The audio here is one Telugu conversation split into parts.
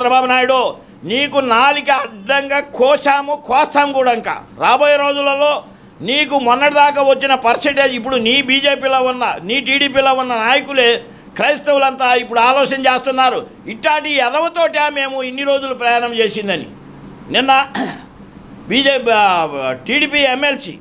చంద్రబాబు నాయుడు నీకు నాలిక అడ్డంగా కోసాము కోస్తాం కూడా ఇంకా రాబోయే రోజులలో నీకు మొన్నటిదాకా వచ్చిన పర్సెంటేజ్ ఇప్పుడు నీ బీజేపీలో ఉన్న నీ టీడీపీలో ఉన్న నాయకులే క్రైస్తవులంతా ఇప్పుడు ఆలోచన చేస్తున్నారు ఇట్లాంటి ఎదవతోటే మేము ఇన్ని రోజులు ప్రయాణం చేసిందని నిన్న బీజేపీ టీడీపీ ఎమ్మెల్సీ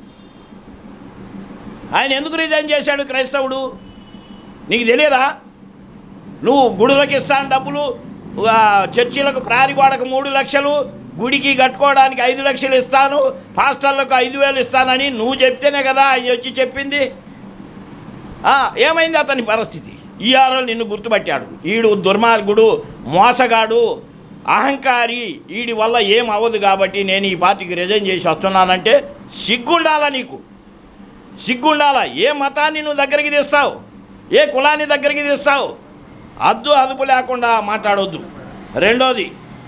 ఆయన ఎందుకు రిజైన్ చేశాడు క్రైస్తవుడు నీకు తెలియదా నువ్వు గుడులకు ఇస్తాను డబ్బులు ఆ, చర్చిలకు ప్రారి గోడకు మూడు లక్షలు గుడికి కట్టుకోవడానికి ఐదు లక్షలు ఇస్తాను పాస్టర్లకు ఐదు వేలు ఇస్తానని నువ్వు చెప్తేనే కదా ఆయన వచ్చి చెప్పింది ఆ, ఏమైంది అతని పరిస్థితి ఈఆర్ఎల్ నిన్ను గుర్తుపట్టాడు ఈడు దుర్మార్గుడు మోసగాడు అహంకారి వీడి వల్ల ఏం అవ్వదు కాబట్టి నేను ఈ పార్టీకి రిజైన్ చేసి వస్తున్నానంటే సిగ్గుండాలా నీకు సిగ్గుండాలా ఏ మతాన్ని నువ్వు దగ్గరికి తీస్తావు ఏ కులాన్ని దగ్గరికి తీస్తావు అద్దు అదుపు లేకుండా మాట్లాడొద్దు రెండోది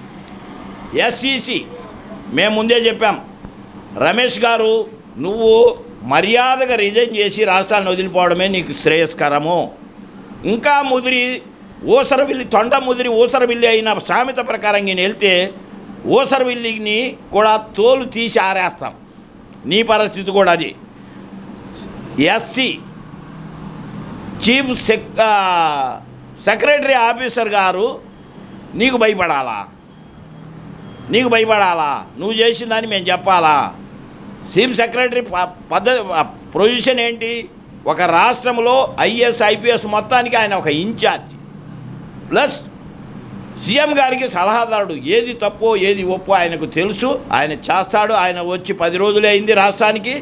ఎస్ఈసి మేము ముందే చెప్పాం రమేష్ గారు నువ్వు మర్యాదగా రిజైన్ చేసి రాష్ట్రాన్ని వదిలిపోవడమే నీకు శ్రేయస్కరము ఇంకా ముదిరి ఊసరవిల్లి తొండ ముదిరి ఊసరవిల్లి అయిన సామెత ప్రకారం నేను వెళ్తే ఊసరవిల్లిని కూడా తోలు తీసి ఆరేస్తాం నీ పరిస్థితి కూడా అది ఎస్సి చీఫ్ సెక్ ఆ, సెక్రటరీ ఆఫీసర్ గారు నీకు భయపడాలా నీకు భయపడాలా నువ్వు చేసిన దాన్ని మేము చెప్పాలా చీఫ్ సెక్రటరీ ప- పద్ధతి పొజిషన్ ఏంటి ఒక రాష్ట్రంలో ఐఏఎస్ ఐపీఎస్ మొత్తానికి ఆయన ఒక ఇన్ఛార్జ్ ప్లస్ సీఎం గారికి సలహాదారుడు ఏది తప్పో ఏది ఒప్పో ఆయనకు తెలుసు ఆయన చేస్తాడు ఆయన వచ్చి పది రోజులే అయింది రాష్ట్రానికి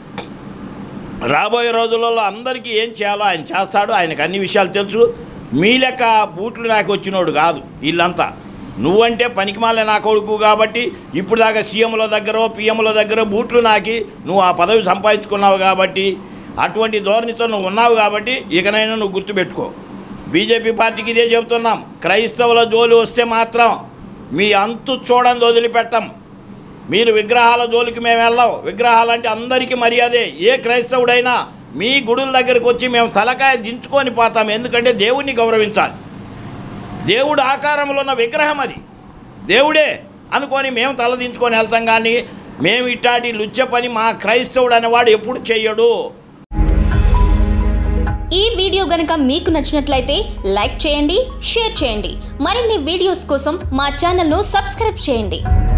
రాబోయే రోజులలో అందరికీ ఏం చేయాలో ఆయన చేస్తాడు ఆయనకు అన్ని విషయాలు తెలుసు మీ లెక్క బూట్లు నాకు వచ్చినోడు కాదు వీళ్ళంతా నువ్వంటే పనికిమాలే నా కొడుకు కాబట్టి ఇప్పుడు దాకా సీఎంల దగ్గర పిఎంల దగ్గర బూట్లు నాకి నువ్వు ఆ పదవి సంపాదించుకున్నావు కాబట్టి అటువంటి ధోరణితో నువ్వు ఉన్నావు కాబట్టి ఇకనైనా నువ్వు గుర్తుపెట్టుకో బీజేపీ పార్టీకి ఇదే చెబుతున్నాం క్రైస్తవుల జోలి వస్తే మాత్రం మీ అంతు చూడండి వదిలిపెట్టం మీరు విగ్రహాల జోలికి మేము వెళ్ళాం విగ్రహాలంటే అందరికీ మర్యాదే ఏ క్రైస్తవుడైనా మీ గుడుల దగ్గరికి వచ్చి మేము తలకాయ దించుకొని పోతాం ఎందుకంటే దేవుణ్ణి గౌరవించాలి దేవుడు ఆకారంలో ఉన్న విగ్రహం అది దేవుడే అనుకొని మేము తల దించుకొని వెళ్తాం కానీ మేము ఇట్లాంటి లుచ్చ పని మా క్రైస్తవుడు అనేవాడు ఎప్పుడు చెయ్యడు ఈ వీడియో గనుక మీకు నచ్చినట్లయితే లైక్ చేయండి షేర్ చేయండి మరిన్ని వీడియోస్ కోసం మా ఛానల్ను సబ్స్క్రైబ్ చేయండి